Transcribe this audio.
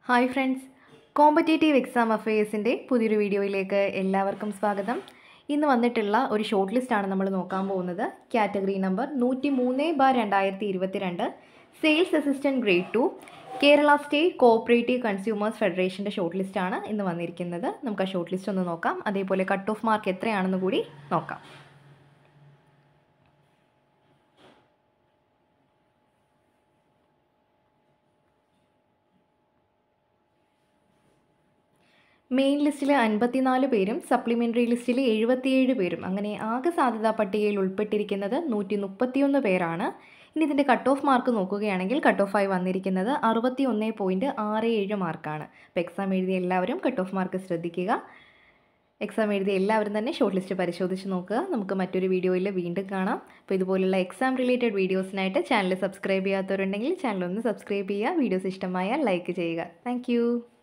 hi friends competitive exam അഫയേഴ്സിൻ്റെ പുതിയൊരു വീഡിയോയിലേക്ക് എല്ലാവർക്കും സ്വാഗതം ഇന്ന് വന്നിട്ടുള്ള ഒരു ഷോർട്ട് ലിസ്റ്റാണ് നമ്മൾ നോക്കാൻ പോകുന്നത് കാറ്റഗറി നമ്പർ നൂറ്റി മൂന്ന് ബാർ രണ്ടായിരത്തി ഇരുപത്തിരണ്ട് sales assistant grade two Kerala state cooperative consumers ഫെഡറേഷൻ്റെ ഷോർട്ട് ലിസ്റ്റാണ് ഇന്ന് വന്നിരിക്കുന്നത് നമുക്ക് ആ ഷോർട്ട് ലിസ്റ്റ് ഒന്ന് നോക്കാം അതേപോലെ കട്ട് ഓഫ് മാർക്ക് എത്രയാണെന്ന് കൂടി നോക്കാം മെയിൻ ലിസ്റ്റിൽ അൻപത്തിനാല് പേരും സപ്ലിമെൻ്ററി ലിസ്റ്റിൽ എഴുപത്തിയേഴ് പേരും അങ്ങനെ ആകെ സാധ്യതാ പട്ടികയിൽ ഉൾപ്പെട്ടിരിക്കുന്നത് നൂറ്റി മുപ്പത്തിയൊന്ന് പേരാണ് ഇനി ഇതിൻ്റെ കട്ട് ഓഫ് മാർക്ക് നോക്കുകയാണെങ്കിൽ കട്ട് ഓഫ് ആയി വന്നിരിക്കുന്നത് അറുപത്തി ഒന്ന് പോയിൻറ്റ് ആറ് ഏഴ് മാർക്കാണ് അപ്പോൾ എക്സാം എഴുതിയ എല്ലാവരും കട്ട് ഓഫ് മാർക്ക് ശ്രദ്ധിക്കുക എക്സാം എഴുതിയ എല്ലാവരും തന്നെ ഷോർട്ട് ലിസ്റ്റ് പരിശോധിച്ച് നോക്കുക നമുക്ക് മറ്റൊരു വീഡിയോയിൽ വീണ്ടും കാണാം അപ്പോൾ ഇതുപോലുള്ള എക്സാം റിലേറ്റഡ് വീഡിയോസിനായിട്ട് ചാനൽ സബ്സ്ക്രൈബ് ചെയ്യാത്തവരുണ്ടെങ്കിൽ ചാനൽ ഒന്ന് സബ്സ്ക്രൈബ് ചെയ്യുക വീഡിയോസ് ഇഷ്ടമായാൽ ലൈക്ക് ചെയ്യുക താങ്ക്